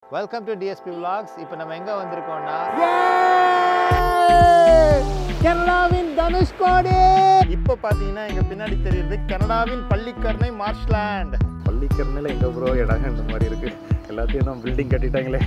Welcome to DSP vlogs இப்போ நம்ம எங்கே வந்திருக்கோம்னா கேரளாவின் தனுஷ்கோடி இப்போ பார்த்தீங்கன்னா எங்க பின்னாடி தெரியுது கனடாவின் பள்ளிக்கரணை மார்ஷ்லேண்ட் பள்ளிக்கரணையில் எங்கே ப்ரோ இடம் இந்த மாதிரி இருக்குது எல்லாத்தையும் தான் பில்டிங் கட்டிட்டாங்களே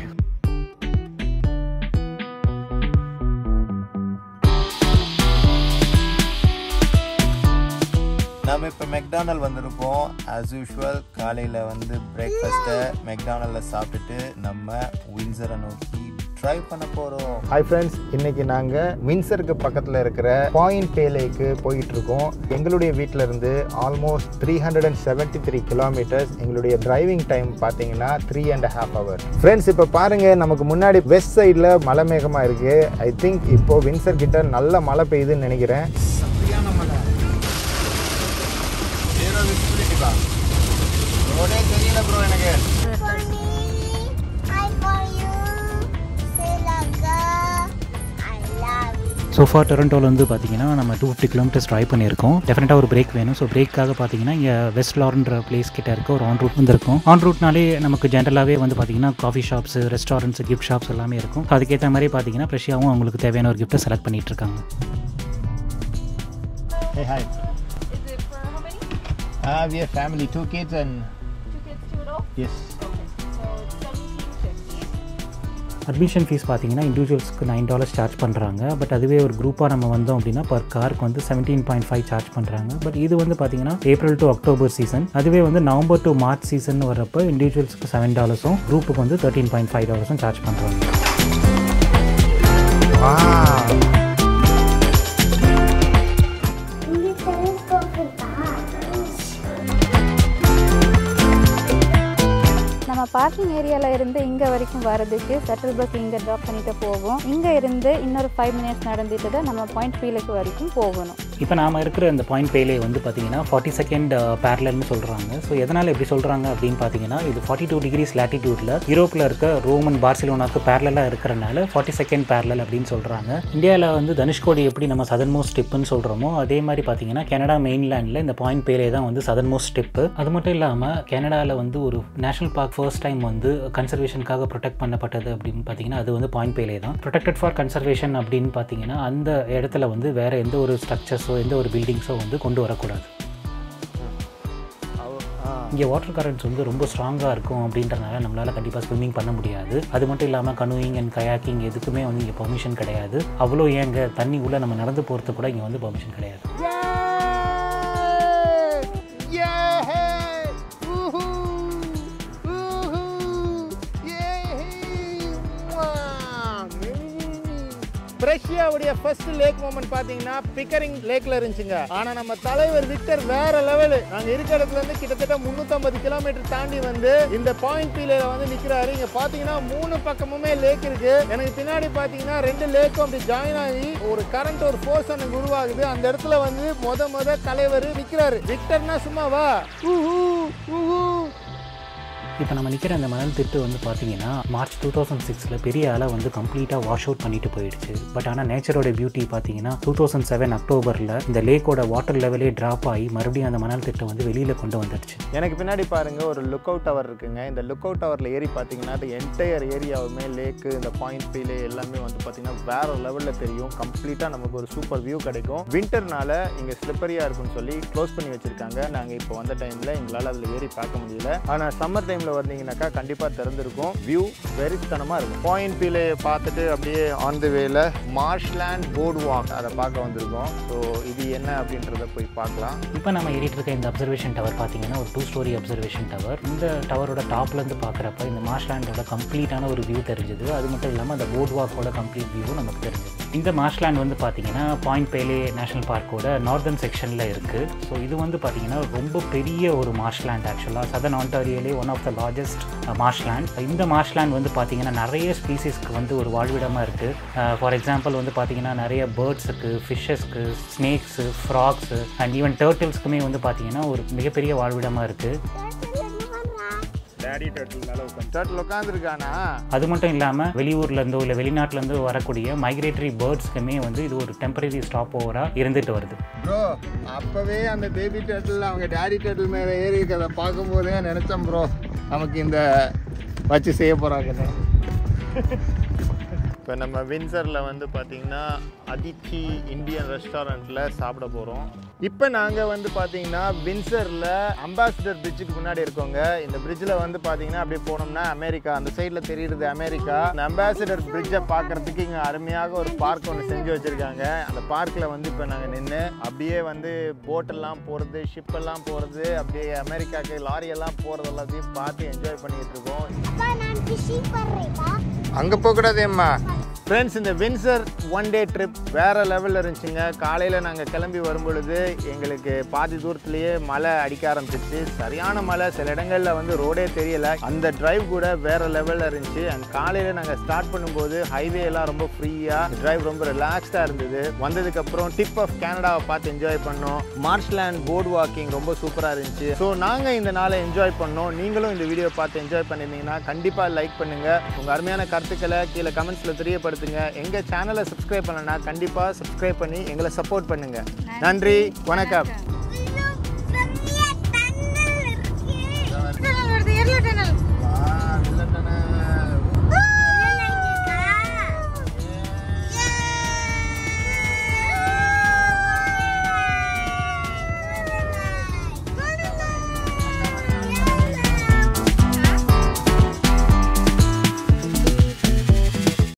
நம்ம இப்போ மெக்டானல் வந்திருக்கோம் ஆஸ் யூஷுவல் காலையில் வந்து பிரேக்ஃபாஸ்ட்டை மெக்டானலில் சாப்பிட்டுட்டு நம்ம வின்சரை நோக்கி ட்ரைவ் பண்ண போகிறோம் ஹாய் ஃப்ரெண்ட்ஸ் இன்னைக்கு நாங்கள் வின்சருக்கு பக்கத்தில் இருக்கிற பாயிண்ட் பேலேக்கு போயிட்டு இருக்கோம் எங்களுடைய வீட்டில் இருந்து almost three hundred and seventy three kilometres எங்களுடைய டிரைவிங் டைம் பார்த்தீங்கன்னா three and half hour friends இப்போ பாருங்க நமக்கு முன்னாடி வெஸ்ட் சைடில் மலை மேகமாக இருக்கு ஐ திங்க் இப்போ வின்சர் கிட்ட நல்ல மழை பெய்யுதுன்னு நினைக்கிறேன் ரோடே தெரியல ப்ரோ எனக்கு for me. Hi for you. Sri Lanka. I love you. Sofa டொரண்டோவில் வந்து பார்த்தீங்கன்னா நம்ம டூ ஃபிஃப்டி கிலோமீட்டர்ஸ் ட்ரைவ் பண்ணியிருக்கோம் டெஃபினட்டாக ஒரு பிரேக் வேணும் ஸோ பிரேக்காக பார்த்தீங்கன்னா இங்கே வெஸ்ட் லார்ன்ற பிளேஸ் கிட்ட இருக்க ஒரு ஆன் ரூட் வந்திருக்கும் ஆன் ரூட்னாலே நமக்கு ஜென்ரலாகவே வந்து பார்த்தீங்கன்னா coffee shops restaurants gift shops எல்லாமே இருக்கும் So அதுக்கேற்ற மாதிரி பார்த்தீங்கன்னா ஃப்ரெஷ்ஷாகவும் அவங்களுக்கு தேவையான ஒரு கிஃப்ட்டை செலக்ட் பண்ணிட்டு இருக்காங்க Hey, hi. Is it for how many? Uh, we have family, two kids and Two kids, two adults? yes. Okay, so seventeen fifty. Admission fees பார்த்தீங்கன்னா இண்டிவிஜுவல்ஸ்க்கு நைன் டாலர்ஸ் சார்ஜ் பண்ணுறாங்க பட் அதுவே ஒரு குரூப்பாக நம்ம வந்தோம் அப்படின்னா பர் காருக்கு வந்து செவன்டீன் பாயிண்ட் ஃபைவ் சார்ஜ் பண்ணுறாங்க பட் இது வந்து பார்த்தீங்கன்னா ஏப்ரல் டு அக்டோபர் சீசன் அதுவே வந்து நவம்பர் டு மார்ச் சீசன் வரப்போ இண்டிவிஜுவல்ஸ்க்கு செவன் டாலர்ஸும் குரூப்புக்கு வந்து தேர்ட்டீன் பாயிண்ட் ஃபைவ் டாலர்ஸும் சார்ஜ் பண்ணுறாங்க இங்க telescope இருக்கா? நம்ம பார்க்கிங் ஏரியாவில் இருந்து இங்கே வரைக்கும் வரதுக்கு ஷட்டில் பஸ் இங்கே ட்ராப் பண்ணிட்டு போகும் இங்கே இருந்து இன்னொரு ஃபைவ் மினிட்ஸ் நடந்துட்டு தான் நம்ம பாயிண்ட் ஃபீலுக்கு வரைக்கும் போகணும் இப்போ நாம இருக்கிற இந்த பாயிண்ட் பேலே வந்து பார்த்தீங்கன்னா ஃபார்ட்டி செகண்ட் பேரலல்னு சொல்கிறாங்க ஸோ எதனால் எப்படி சொல்கிறாங்க அப்படின்னு பார்த்தீங்கன்னா இது ஃபார்ட்டி டூ டிகிரிஸ் லேட்டிடியூட்டில் யூரோப்பில் இருக்க ரோமன் பார்சிலோனாக்கு பேரலாக இருக்கிறனால ஃபார்ட்டி செகண்ட் பேரலல் அப்படின்னு சொல்கிறாங்க இந்தியாவில் வந்து தனுஷ்கோடி எப்படி நம்ம சதன் மோஸ்ட் ஸ்டெப்புன்னு சொல்கிறோமோ அதே மாதிரி பார்த்தீங்கன்னா கனடா மெயின்லேண்டில் இந்த பாயிண்ட் பேலே தான் வந்து சதன் மோஸ்ட் ஸ்டெப்பு அது மட்டும் இல்லாமல் கனடாவில் வந்து ஒரு நேஷனல் பார்க் ஃபர்ஸ்ட் டைம் வந்து கன்சர்வேஷனுக்காக ப்ரொடெக்ட் பண்ணப்பட்டது அப்படின்னு பார்த்தீங்கன்னா அது வந்து பாயிண்ட் பேலே தான் ப்ரொடெக்டட் ஃபார் கன்சர்வேஷன் அப்படின்னு பார்த்தீங்கன்னா அந்த இடத்துல வந்து வேற எந்த ஒரு ஸ்ட்ரக்சர்ஸோ எந்த ஒரு பில்டிங்ஸோ வந்து கொண்டு வரக்கூடாது இங்கே வாட்டர் கரண்ட்ஸ் வந்து ரொம்ப ஸ்ட்ராங்காக இருக்கும் அப்படின்றனால நம்மளால் கண்டிப்பாக ஸ்விம்மிங் பண்ண முடியாது அது மட்டும் இல்லாமல் கனூயிங் அண்ட் கயாக்கிங் எதுக்குமே வந்து இங்கே பெர்மிஷன் கிடையாது அவ்வளோ ஏங்க தண்ணி உள்ளே நம்ம நடந்து போகிறதுக்கு கூட இங்கே வந்து பெர்மிஷன் கிடையாது ரஷ்யாவுடைய ஃபர்ஸ்ட் லேக் மூமெண்ட் பாத்தீங்கன்னா பிக்கரிங் லேக்ல இருந்துச்சுங்க ஆனா நம்ம தலைவர் விக்டர் வேற லெவலு நாங்க இருக்க இடத்துல இருந்து கிட்டத்தட்ட 350 கிலோமீட்டர் தாண்டி வந்து இந்த பாயிண்ட் பீல வந்து நிக்கிறாரு இங்க பாத்தீங்கன்னா மூணு பக்கமுமே லேக் இருக்கு எனக்கு பின்னாடி பாத்தீங்கன்னா ரெண்டு லேக்கும் அப்படி ஜாயின் ஆகி ஒரு கரண்ட் ஒரு ஃபோர்ஸ் எனக்கு உருவாகுது அந்த இடத்துல வந்து முத முத தலைவர் நிக்கிறாரு விக்டர்னா சும்மாவா ஊஹூ ஊஹூ இப்போ நம்ம நிற்கிற அந்த மணல் திட்டு வந்து பார்த்தீங்கன்னா மார்ச் டூ தௌசண்ட் சிக்ஸில் பெரிய அலை வந்து கம்ப்ளீட்டாக வாஷ் அவுட் பண்ணிட்டு போயிடுச்சு பட் ஆனால் நேச்சரோட பியூட்டி பார்த்தீங்கன்னா டூ தௌசண்ட் செவன் அக்டோபரில் இந்த லேக்கோட வாட்டர் லெவலே ட்ராப் ஆகி மறுபடியும் அந்த மணல் திட்டம் வந்து வெளியில் கொண்டு வந்துடுச்சு எனக்கு பின்னாடி பாருங்க ஒரு லுக் அவுட் டவர் இருக்குங்க இந்த லுக் அவுட் டவரில் ஏறி பார்த்தீங்கன்னா அது என்டையர் ஏரியாவுமே லேக்கு இந்த பாயிண்ட் பீலே எல்லாமே வந்து பார்த்தீங்கன்னா வேற லெவலில் தெரியும் கம்ப்ளீட்டாக நமக்கு ஒரு சூப்பர் வியூ கிடைக்கும் வின்டர்னால இங்கே ஸ்லிப்பரியாக இருக்கும்னு சொல்லி க்ளோஸ் பண்ணி வச்சிருக்காங்க நாங்கள் இப்போ வந்த டைமில் எங்களால் அதில் ஏறி பார்க்க முடியல ஆனால் சம்மர் டைமில் வந்தீங்கன்னாக்கா கண்டிப்பாக திறந்திருக்கும் வியூ வெறித்தனமாக இருக்கும் பாயிண்ட் பீலே பார்த்துட்டு அப்படியே ஆன் தி வேல மார்ஷ்லேண்ட் போர்டு வாக் அதை பார்க்க வந்திருக்கோம் ஸோ இது என்ன அப்படின்றத போய் பார்க்கலாம் இப்போ நம்ம ஏறிட்டு இருக்க இந்த அப்சர்வேஷன் டவர் பார்த்தீங்கன்னா ஒரு டூ ஸ்டோரி அப்சர்வேஷன் டவர் இந்த டவரோட டாப்லேருந்து பார்க்குறப்ப இந்த மார்ஷ்லேண்டோட கம்ப்ளீட்டான ஒரு வியூ தெரிஞ்சுது அது மட்டும் இல்லாமல் அந்த போர்ட் வாக்கோட கம்ப்ளீட் வியூவும் நமக்கு தெரிஞ்சுது இந்த மார்ஷ்லேண்ட் வந்து பார்த்தீங்கன்னா பாயிண்ட் பேலே நேஷனல் பார்க்கோட நார்தர்ன் செக்ஷனில் இருக்குது ஸோ இது வந்து பார்த்தீங்கன்னா ரொம்ப பெரிய ஒரு மார்ஷ்லேண்ட் ஆக்சுவலாக சதன் ஆண்டாரியோலே one of the largest marshland இந்த மார்ஷ்லேண்ட் வந்து பார்த்தீங்கன்னா நிறைய ஸ்பீசிஸ்க்கு வந்து ஒரு வாழ்விடமாக இருக்குது ஃபார் எக்ஸாம்பிள் வந்து பார்த்தீங்கன்னா நிறைய பேர்ட்ஸுக்கு ஃபிஷ்ஷஸ்க்கு ஸ்னேக்ஸு ஃப்ராக்ஸு அண்ட் ஈவன் டேர்ட்டில்ஸ்க்குமே வந்து பார்த்தீங்கன்னா ஒரு மிகப்பெரிய வாழ்விடமாக இருக்குது டேடி டர்ட்டில் மேலே உட்காந்து டர்ட்டில் உட்காந்துருக்கானா அது மட்டும் இல்லாமல் வெளியூர்லேருந்தோ இல்லை வெளிநாட்டிலேருந்தோ வரக்கூடிய மைக்ரேட்டரி பேர்ட்ஸ்க்குமே வந்து இது ஒரு டெம்பரரி ஸ்டாப் ஓவராக இருந்துட்டு வருது ப்ரோ அப்பவே அந்த பேபி டர்ட்டில் அவங்க டேடி டர்ட்டில் மேலே ஏறி இருக்கிறத பார்க்கும்போதே நினச்சேன் ப்ரோ நமக்கு இந்த வச்சு செய்ய போகிறாங்கன்னு இப்போ நம்ம வின்சரில் வந்து பார்த்தீங்கன்னா அதித்தி இந்தியன் ரெஸ்டாரண்ட்டில் சாப்பிட போகிறோம் இப்போ நாங்கள் வந்து பார்த்தீங்கன்னா வின்சரில் அம்பாசிடர் பிரிட்ஜுக்கு முன்னாடி இருக்கோங்க இந்த பிரிட்ஜில் வந்து பார்த்தீங்கன்னா அப்படியே போனோம்னா அமெரிக்கா அந்த சைடில் தெரியுறது அமெரிக்கா இந்த அம்பாசிடர் பிரிட்ஜை பார்க்குறதுக்கு இங்கே அருமையாக ஒரு பார்க் ஒன்று செஞ்சு வச்சுருக்காங்க அந்த பார்க்கில் வந்து இப்போ நாங்கள் நின்று அப்படியே வந்து போட்டெல்லாம் போகிறது ஷிப்பெல்லாம் போகிறது அப்படியே அமெரிக்காவுக்கு லாரியெல்லாம் போகிறது எல்லாத்தையும் பார்த்து என்ஜாய் பண்ணிகிட்டு இருக்கோம் அப்பா நான் ஃபிஷிங் பண்றேன்ப்பா அங்கே போகக்கூடாதேம்மா ஃப்ரெண்ட்ஸ் இந்த வின்சர் ஒன் டே ட்ரிப் வேறு லெவலில் இருந்துச்சுங்க காலையில் நாங்கள் கிளம்பி வரும் பொழுது எங்களுக்கு பாதி தூரத்துலேயே மழை அடிக்க ஆரம்பிச்சிருச்சு சரியான மழை சில இடங்களில் வந்து ரோடே தெரியல அந்த டிரைவ் கூட வேறு லெவலில் இருந்துச்சு அண்ட் காலையில் நாங்கள் ஸ்டார்ட் பண்ணும்போது ஹைவே எல்லாம் ரொம்ப ஃப்ரீயாக டிரைவ் ரொம்ப ரிலாக்ஸ்டாக இருந்தது வந்ததுக்கப்புறம் டிப் ஆஃப் கேனடாவை பார்த்து என்ஜாய் பண்ணோம் மார்ஷ்லேண்ட் போர்ட் வாக்கிங் ரொம்ப சூப்பராக இருந்துச்சு ஸோ நாங்கள் இந்த நாளை என்ஜாய் பண்ணோம் நீங்களும் இந்த வீடியோ பார்த்து என்ஜாய் பண்ணியிருந்தீங்கன்னா கண்டிப்பாக லைக் பண்ணுங்கள் உங்கள் அருமையான கருத்துக்களை கீழே கமெண்ட்ஸில் தெரியப்படுத்துங்க எங்கள் சேனலை சப்ஸ்கிரைப் பண்ணலன்னா கண்டிப்பாக சப்ஸ்கிரைப் பண்ணி எங்களை சப்போர்ட் பண்ணுங்கள் நன்றி வணக்கம்